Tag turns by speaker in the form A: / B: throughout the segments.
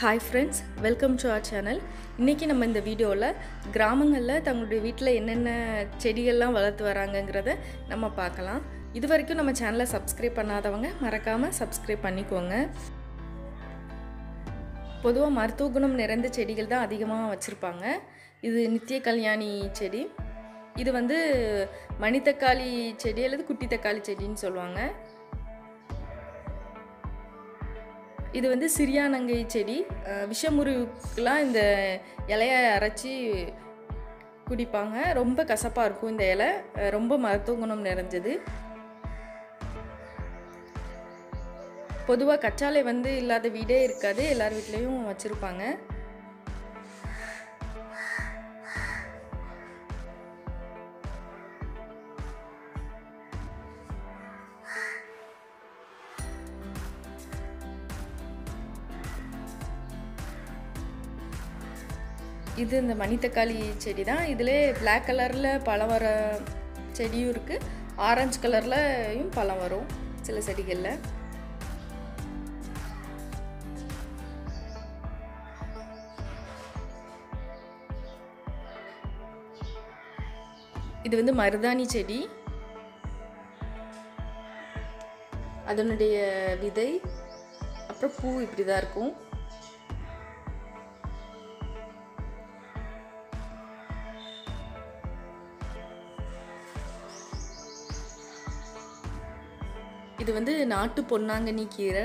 A: hi friends welcome to our channel இன்றைக்கி நம்ம இந்த வீடியோவில் கிராமங்களில் தங்களுடைய வீட்டில் என்னென்ன செடிகள்லாம் வளர்த்து வராங்கங்கிறத நம்ம பார்க்கலாம் இது வரைக்கும் நம்ம சேனலை சப்ஸ்கிரைப் பண்ணாதவங்க மறக்காமல் சப்ஸ்கிரைப் பண்ணிக்கோங்க பொதுவாக மருத்துவ குணம் நிறைந்த செடிகள் தான் அதிகமாக வச்சுருப்பாங்க இது நித்திய கல்யாணி செடி இது வந்து மணித்தக்காளி செடி அல்லது குட்டி தக்காளி செடின்னு சொல்லுவாங்க இது வந்து சிறியானங்கை செடி அஹ் விஷமுறிவுக்கெலாம் இந்த இலையை அரைச்சி குடிப்பாங்க ரொம்ப கசப்பாக இருக்கும் இந்த இலை அஹ் ரொம்ப மருத்துவ குணம் நிறைஞ்சது பொதுவாக கச்சாலை வந்து இல்லாத வீடே இருக்காது எல்லார் வீட்லேயும் வச்சுருப்பாங்க இது இந்த மணித்தக்காளி செடி தான் இதிலே பிளாக் கலரில் பழம் வர செடியும் இருக்குது ஆரஞ்சு கலர்லையும் பழம் வரும் சில செடிகளில் இது வந்து மருதாணி செடி அதனுடைய விதை அப்புறம் பூ இப்படி தான் இருக்கும் இது வந்து நாட்டு பொன்னாங்கண்ணி கீரை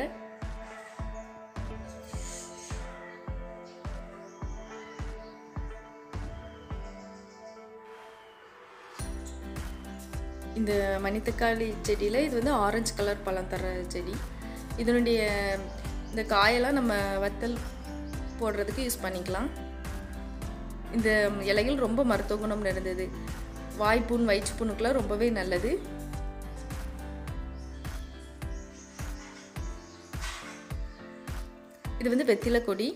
A: இந்த மணித்தக்காளி செடியில் இது வந்து ஆரஞ்சு கலர் பழம் தர செடி இதனுடைய இந்த காயெல்லாம் நம்ம வத்தல் போடுறதுக்கு யூஸ் பண்ணிக்கலாம் இந்த இலைகள் ரொம்ப மருத்துவ குணம் நிறைந்தது வாய்ப்புண் வயிற்றுப்புண்ணுக்கெல்லாம் ரொம்பவே நல்லது இது வந்து வெத்திலை கொடி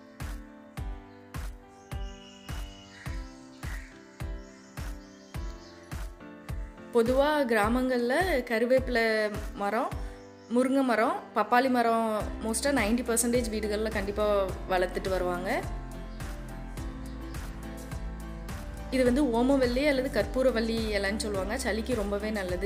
A: பொதுவாக கிராமங்களில் கருவேப்பிலை மரம் முருங்கை மரம் பப்பாளி மரம் மோஸ்ட்டாக நைன்டி பர்சன்டேஜ் வீடுகளில் கண்டிப்பாக வளர்த்துட்டு வருவாங்க இது வந்து ஓமவல்லி அல்லது கற்பூரவல்லி இலைன்னு சொல்லுவாங்க சளிக்கு ரொம்பவே நல்லது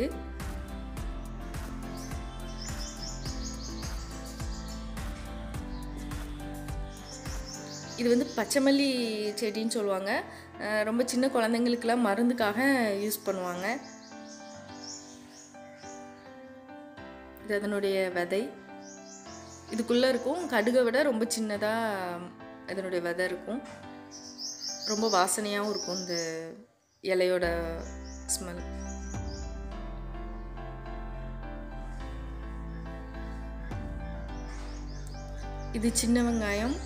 A: இது வந்து பச்சைமல்லி செடின்னு சொல்லுவாங்க அஹ் ரொம்ப சின்ன குழந்தைங்களுக்கெல்லாம் மருந்துக்காக யூஸ் பண்ணுவாங்க இது அதனுடைய விதை இதுக்குள்ளே இருக்கும் கடுகை விட ரொம்ப சின்னதாக இதனுடைய விதை இருக்கும் ரொம்ப வாசனையாகவும் இருக்கும் இந்த இலையோட ஸ்மெல் இது சின்ன வெங்காயம்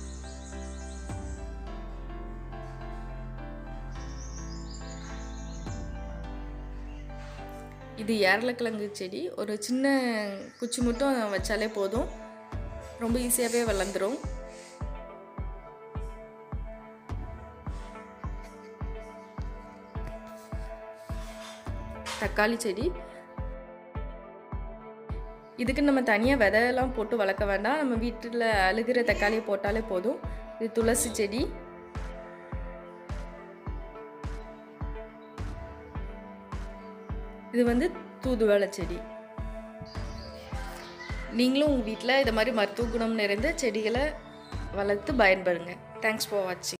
A: இது ஏரலக்கிழங்கு செடி ஒரு சின்ன குச்சி மட்டும் வச்சாலே போதும் ரொம்ப ஈஸியாகவே வளர்ந்துடும் தக்காளி செடி இதுக்கு நம்ம தனியாக விதையெல்லாம் போட்டு வளர்க்க வேண்டாம் நம்ம வீட்டில் அழுகிற தக்காளியை போட்டாலே போதும் இது துளசி செடி இது வந்து தூதுவளை செடி நீங்களும் உங்கள் வீட்டில் இது மாதிரி மருத்துவ குணம் நிறைந்த செடிகளை வளர்த்து பயன்படுங்க தேங்க்ஸ் ஃபார் வாட்சிங்